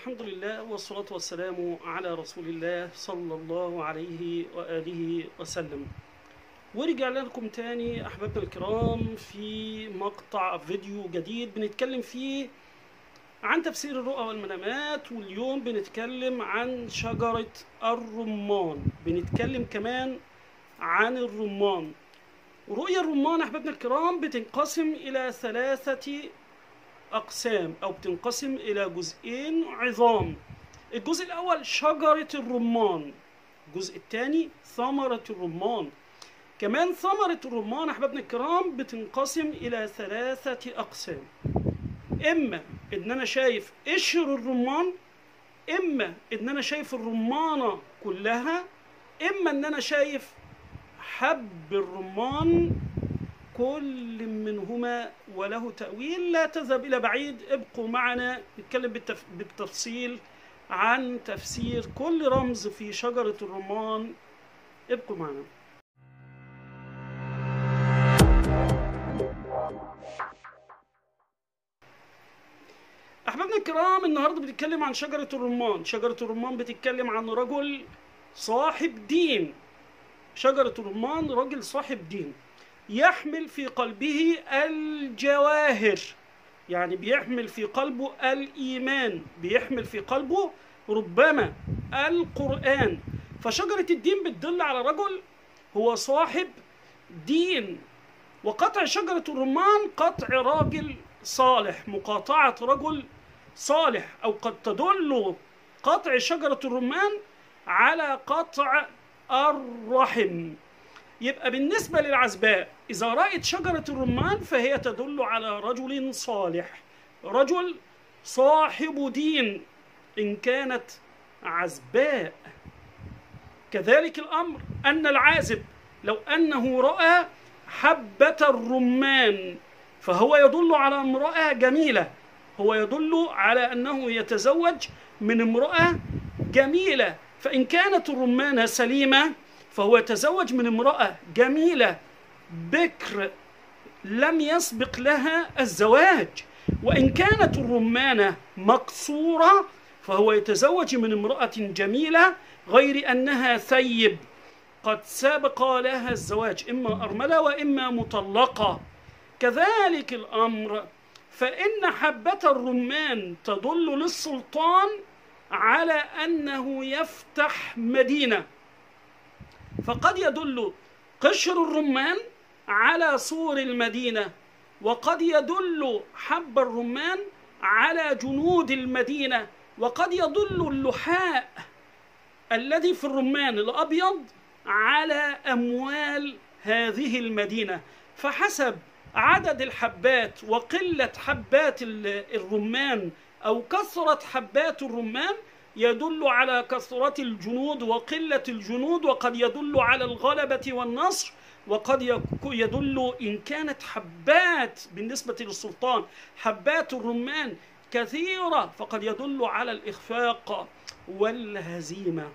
الحمد لله والصلاة والسلام على رسول الله صلى الله عليه وآله وسلم ورجعنا لكم تاني أحبابنا الكرام في مقطع فيديو جديد بنتكلم فيه عن تفسير الرؤى والمنامات واليوم بنتكلم عن شجرة الرمان بنتكلم كمان عن الرمان رؤيا الرمان أحبابنا الكرام بتنقسم إلى ثلاثة أقسام أو بتنقسم إلى جزئين عظام الجزء الأول شجرة الرمان الجزء الثاني ثمرة الرمان كمان ثمرة الرمان أحبابنا الكرام بتنقسم إلى ثلاثة أقسام إما إن أنا شايف قشر الرمان إما إن أنا شايف الرمانة كلها إما إن أنا شايف حب الرمان كل منهما وله تأويل لا تذهب إلى بعيد ابقوا معنا نتكلم بالتف... بالتفصيل عن تفسير كل رمز في شجرة الرمان ابقوا معنا أحبابنا الكرام النهاردة بنتكلم عن شجرة الرمان شجرة الرمان بتتكلم عن رجل صاحب دين شجرة الرمان رجل صاحب دين يحمل في قلبه الجواهر يعني بيحمل في قلبه الإيمان بيحمل في قلبه ربما القرآن فشجرة الدين بتدل على رجل هو صاحب دين وقطع شجرة الرمان قطع راجل صالح مقاطعة رجل صالح أو قد تدل قطع شجرة الرمان على قطع الرحم يبقى بالنسبة للعزباء إذا رأت شجرة الرمان فهي تدل على رجل صالح رجل صاحب دين إن كانت عزباء كذلك الأمر أن العازب لو أنه رأى حبة الرمان فهو يدل على امرأة جميلة هو يدل على أنه يتزوج من امرأة جميلة فإن كانت الرمانة سليمة فهو يتزوج من امرأة جميلة بكر لم يسبق لها الزواج وإن كانت الرمانة مقصورة فهو يتزوج من امرأة جميلة غير أنها ثيب قد سبق لها الزواج إما أرملة وإما مطلقة كذلك الأمر فإن حبة الرمان تدل للسلطان على أنه يفتح مدينة فقد يدل قشر الرمان على سور المدينة وقد يدل حب الرمان على جنود المدينة وقد يدل اللحاء الذي في الرمان الأبيض على أموال هذه المدينة فحسب عدد الحبات وقلة حبات الرمان أو كثرة حبات الرمان يدل على كثرة الجنود وقلة الجنود وقد يدل على الغلبة والنصر وقد يدل إن كانت حبات بالنسبة للسلطان حبات الرمان كثيرة فقد يدل على الإخفاق والهزيمة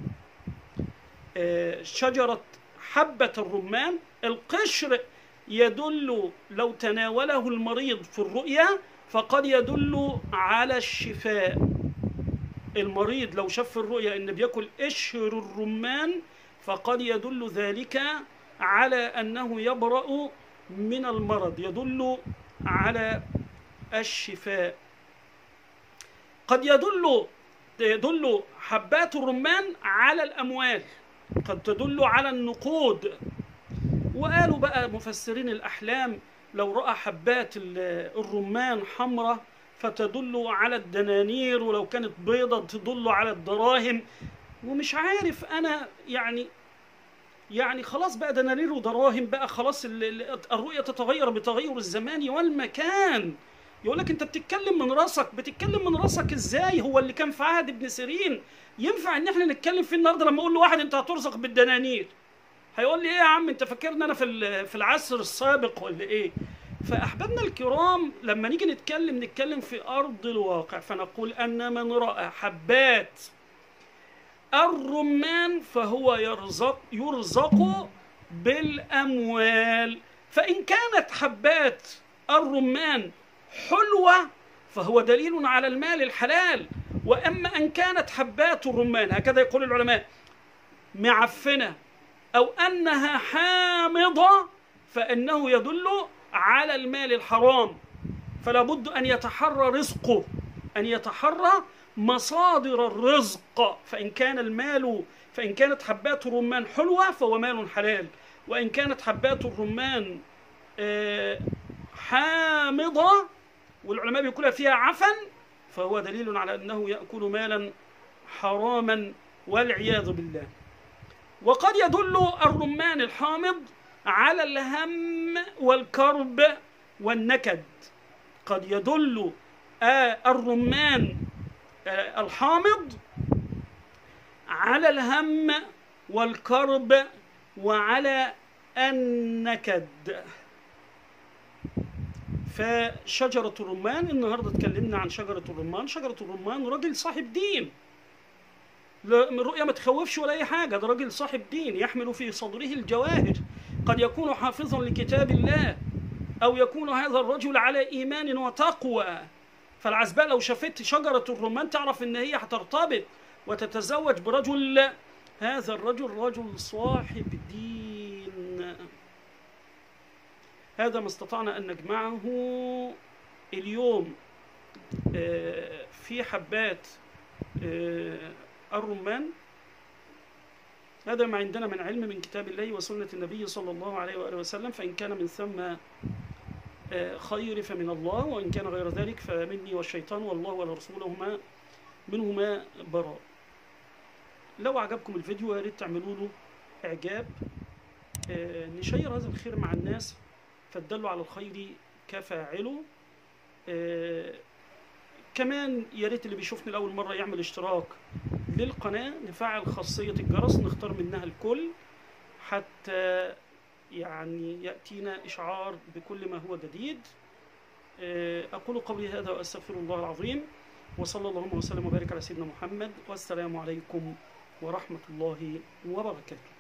شجرة حبة الرمان القشر يدل لو تناوله المريض في الرؤيا فقد يدل على الشفاء المريض لو شاف في الرؤيا ان بياكل قشر الرمان فقد يدل ذلك على انه يبرأ من المرض يدل على الشفاء قد يدل يدل حبات الرمان على الاموال قد تدل على النقود وقالوا بقى مفسرين الاحلام لو راى حبات الرمان حمراء فتدل على الدنانير ولو كانت بيضة تدل على الدراهم ومش عارف أنا يعني يعني خلاص بقى دنانير ودراهم بقى خلاص الرؤية تتغير بتغير الزمان والمكان يقول لك انت بتتكلم من راسك بتتكلم من راسك ازاي هو اللي كان في عهد ابن سيرين ينفع ان احنا نتكلم فيه النهارده لما اقول لواحد انت هترزق بالدنانير هيقول لي ايه يا عم انت فاكرني انا في في العصر السابق ولا ايه فأحبابنا الكرام لما نيجي نتكلم نتكلم في أرض الواقع فنقول أن من رأى حبات الرمان فهو يرزق يرزق بالأموال فإن كانت حبات الرمان حلوة فهو دليل على المال الحلال وأما أن كانت حبات الرمان هكذا يقول العلماء معفنة أو أنها حامضة فإنه يدل على المال الحرام فلا بد أن يتحرى رزقه أن يتحرى مصادر الرزق فإن كان المال فإن كانت حبات الرمان حلوة فهو مال حلال وإن كانت حبات الرمان آه، حامضة والعلماء بيقولها فيها عفن فهو دليل على أنه يأكل مالا حراما والعياذ بالله وقد يدل الرمان الحامض على الهم والكرب والنكد قد يدل آه، الرمان آه، الحامض على الهم والكرب وعلى النكد فشجرة الرمان النهاردة اتكلمنا عن شجرة الرمان شجرة الرمان راجل صاحب دين لا الرؤيا ما تخوفش ولا أي حاجة ده راجل صاحب دين يحمل في صدره الجواهر قد يكون حافظا لكتاب الله أو يكون هذا الرجل على إيمان وتقوى فالعزباء لو شافت شجرة الرمان تعرف إن هي هترتبط وتتزوج برجل هذا الرجل رجل صاحب دين هذا ما استطعنا أن نجمعه اليوم آه، في حبات آه، الرمان هذا ما عندنا من علم من كتاب الله وسنة النبي صلى الله عليه وآله وسلم فإن كان من ثم آه، خير فمن الله وإن كان غير ذلك فمني والشيطان والله ورسولهما منهما براء لو عجبكم الفيديو يا ريت تعملوا له إعجاب آه، نشير هذا الخير مع الناس فالدل على الخير كفاعله آه، كمان يا ريت اللي بيشوفني لأول مرة يعمل اشتراك للقناة نفعل خاصية الجرس نختار منها الكل حتى يعني يأتينا إشعار بكل ما هو جديد آه، أقول قولي هذا وأستغفر الله العظيم وصلى اللهم وسلم وبارك على سيدنا محمد والسلام عليكم ورحمة الله وبركاته